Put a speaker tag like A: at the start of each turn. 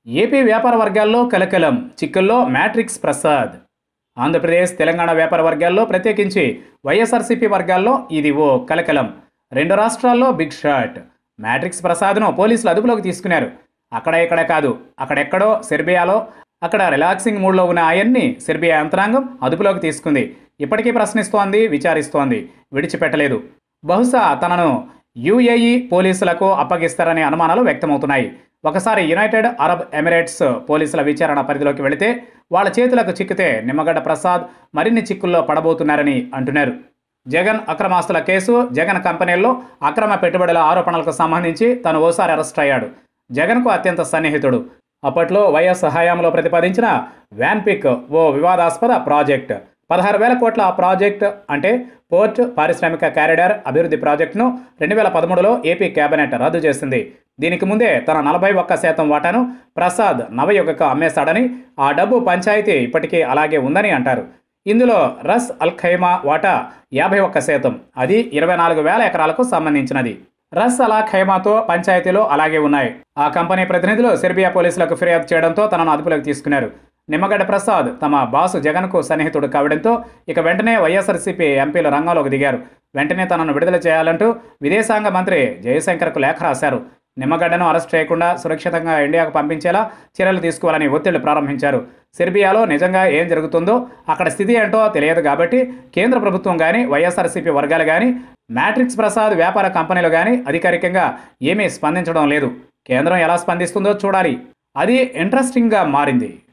A: AP వ్యాపార వర్గాల్లో కలకలం చిక్కుల్లో మ్యాట్రిక్స్ ప్రసాద్ ఆంధ్రప్రదేశ్ తెలంగాణ వ్యాపార వర్గాల్లో ప్రత్యేకించి వైఎస్ఆర్సీపీ వర్గాల్లో ఇది ఓ కలకలం రెండు రాష్ట్రాల్లో బిగ్ షాట్ మ్యాట్రిక్స్ ప్రసాద్ను పోలీసులు అదుపులోకి తీసుకున్నారు అక్కడ ఇక్కడ కాదు అక్కడెక్కడో సెర్బియాలో అక్కడ రిలాక్సింగ్ మూడ్లో ఉన్న ఆయన్ని సెర్బియా యంత్రాంగం అదుపులోకి తీసుకుంది ఇప్పటికీ ప్రశ్నిస్తోంది విచారిస్తోంది విడిచిపెట్టలేదు బహుశా తనను యుఏఈ పోలీసులకు అప్పగిస్తారనే అనుమానాలు వ్యక్తమవుతున్నాయి ఒకసారి యునైటెడ్ అరబ్ ఎమిరేట్స్ పోలీసుల విచారణ పరిధిలోకి వెళితే వాళ్ళ చేతులకు చిక్కితే నిమ్మగడ్డ ప్రసాద్ మరిన్ని చిక్కుల్లో పడబోతున్నారని అంటున్నారు జగన్ అక్రమాస్తుల కేసు జగన్ కంపెనీల్లో అక్రమ పెట్టుబడుల ఆరోపణలకు సంబంధించి తను ఓసారి అరెస్ట్ అయ్యాడు జగన్కు అత్యంత సన్నిహితుడు అప్పట్లో వైఎస్ హయాంలో ప్రతిపాదించిన వ్యాన్పిక్ ఓ వివాదాస్పద ప్రాజెక్ట్ పదహారు వేల కోట్ల ఆ ప్రాజెక్ట్ అంటే పోర్ట్ పారిశ్రామిక కారిడార్ అభివృద్ధి ప్రాజెక్టును రెండు వేల పదమూడులో ఏపీ కేబినెట్ రద్దు చేసింది దీనికి ముందే తన నలభై ఒక్క శాతం వాటాను ప్రసాద్ నవయుగకు అమ్మేశాడని ఆ డబ్బు పంచాయతీ ఇప్పటికీ అలాగే ఉందని అంటారు ఇందులో రస్ అల్ ఖైమా వాటా యాభై ఒక్క శాతం అది ఇరవై నాలుగు వేల ఎకరాలకు సంబంధించినది రస్ అలా ఖైమాతో పంచాయతీలో అలాగే ఉన్నాయి ఆ కంపెనీ ప్రతినిధులు సెర్బియా పోలీసులకు ఫిర్యాదు చేయడంతో తనను అదుపులోకి తీసుకున్నారు నిమ్మగడ్డ ప్రసాద్ తమ బాసు జగన్కు సన్నిహితుడు కావడంతో ఇక వెంటనే వైఎస్ఆర్సీపీ ఎంపీలు రంగంలోకి దిగారు వెంటనే తనను విడుదల చేయాలంటూ విదేశాంగ మంత్రి జయశంకర్కు లేఖ రాశారు నిమ్మగడ్డను అరెస్ట్ చేయకుండా సురక్షితంగా ఇండియాకు పంపించేలా చర్యలు తీసుకోవాలని ఒత్తిళ్లు ప్రారంభించారు సెర్బియాలో నిజంగా ఏం జరుగుతుందో అక్కడ స్థితి ఏంటో తెలియదు కాబట్టి కేంద్ర ప్రభుత్వం కానీ వైఎస్ఆర్సీపీ వర్గాలు కానీ మ్యాట్రిక్స్ ప్రసాద్ వ్యాపార కంపెనీలు కానీ అధికారికంగా ఏమీ స్పందించడం లేదు కేంద్రం ఎలా స్పందిస్తుందో చూడాలి అది ఇంట్రెస్టింగ్గా మారింది